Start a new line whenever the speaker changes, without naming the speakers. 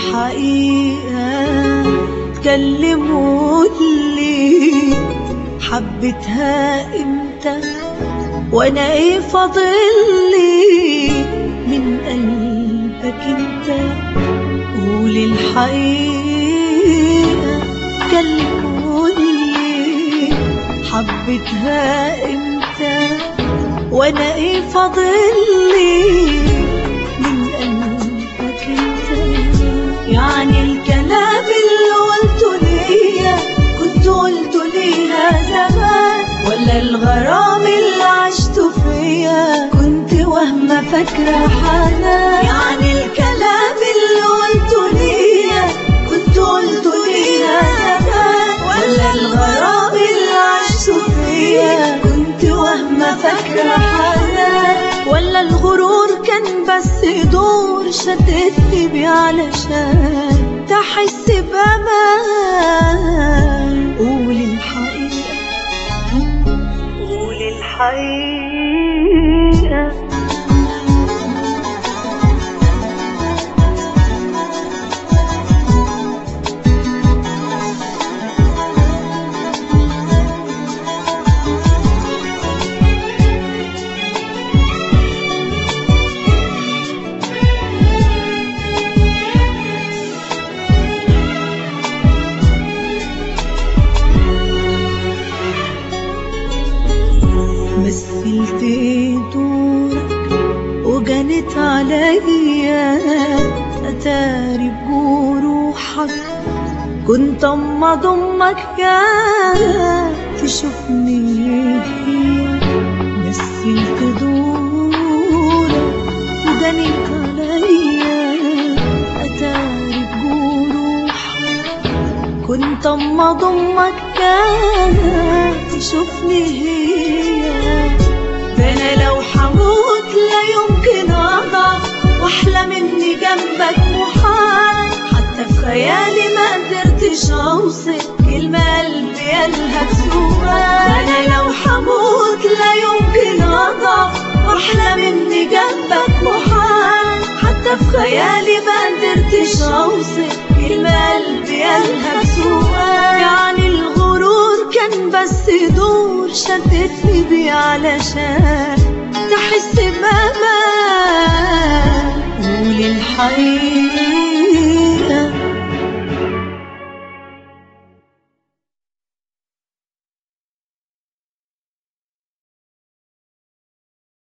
الحقيقة تكلموا لي حبيتها امتى وانا ايه فاضلي من قلبك انت قول الحقيقة تكلموا لي حبيتها امتى وانا ايه فاضلي من قلبك انت يعني الكلام اللي قلته ليا كنت قلته ليها زمان ولا الغرام اللي عشته فيا كنت وهمة فاكرة حنان يعني الكلام اللي قلته ليا كنت قلته ليها زمان ولا الغرام اللي عشته فيا كنت وهمة فاكرة حنان ولا الغرور كان بس دور شدتني بيه علشان تحس بأمان قول الحقيقة قول الحقيقة مثلت دورك وجنت عليا اتاري بجروحك كنت اما ضمك يا تشوفني مثلت دورك وجنت عليا اتاري بجروحك كنت اما ضمك كان تشوفني هي ده انا لو حموت لا يمكن اضعف واحلم اني جنبك محال حتى في خيالي ما قدرتش اوصف كلمة قلبي قالها بسؤال انا لو حموت لا يمكن اضعف واحلم اني جنبك محال حتى في خيالي ما قدرتش اوصف كلمة قلبي قالها بسؤال يعني الغرور كان بس دور شدتني بيه علشان تحس بأمان قول الحقيقة